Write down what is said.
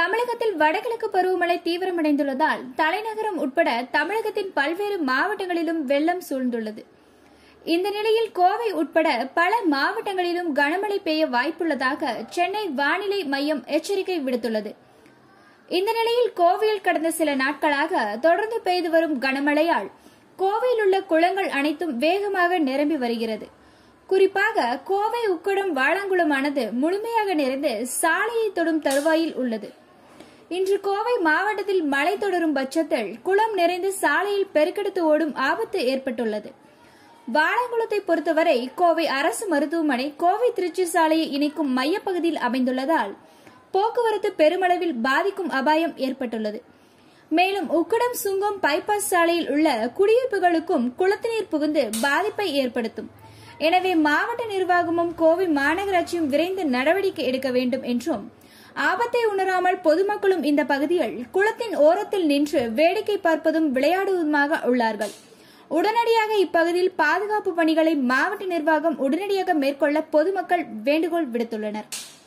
தமிழகத்தில் வடகிழக்கு பருவமழை தீவிரமடைந்துள்ளதால் தலைநகரம் உட்பட தமிழகத்தின் பல்வேறு மாவட்டங்களிலும் வெள்ளம் சூழ்ந்துள்ளது இந்த நிலையில் கோவை உட்பட பல மாவட்டங்களிலும் கனமழை பெய்ய வாய்ப்புள்ளதாக சென்னை வானிலை மையம் எச்சரிக்கை விடுத்துள்ளது இந்த நிலையில் கோவையில் கடந்த சில நாட்களாக தொடர்ந்து பெய்து வரும் கனமழையால் கோவையில் உள்ள குளங்கள் அனைத்தும் வேகமாக நிரம்பி வருகிறது குறிப்பாக கோவை உக்கடம் வாழாங்குளமானது முழுமையாக நிறைந்து சாலையை தொடும் தருவாயில் உள்ளது இன்று கோவை மாவட்டத்தில் மழை தொடரும் பட்சத்தில் குளம் நிறைந்து சாலையில் பெருக்கெடுத்து ஓடும் ஆபத்து ஏற்பட்டுள்ளது வாழங்குளத்தை பொறுத்தவரை கோவை அரசு மருத்துவமனை கோவை திருச்சி சாலையை இணைக்கும் மையப்பகுதியில் அமைந்துள்ளதால் போக்குவரத்து பெருமளவில் பாதிக்கும் அபாயம் ஏற்பட்டுள்ளது மேலும் உக்கடம் சுங்கம் பைபாஸ் சாலையில் உள்ள குடியிருப்புகளுக்கும் குளத்தினீர் புகுந்து பாதிப்பை ஏற்படுத்தும் எனவே மாவட்ட நிர்வாகமும் கோவை மாநகராட்சியும் விரைந்து நடவடிக்கை எடுக்க வேண்டும் என்றும் ஆபத்தை உணராமல் பொதுமக்களும் இந்த பகுதியில் குளத்தின் ஓரத்தில் நின்று வேடிக்கை பார்ப்பதும் விளையாடுவதுமாக உள்ளார்கள் உடனடியாக இப்பகுதியில் பாதுகாப்பு பணிகளை மாவட்ட நிர்வாகம் உடனடியாக மேற்கொள்ள பொதுமக்கள் வேண்டுகோள் விடுத்துள்ளனர்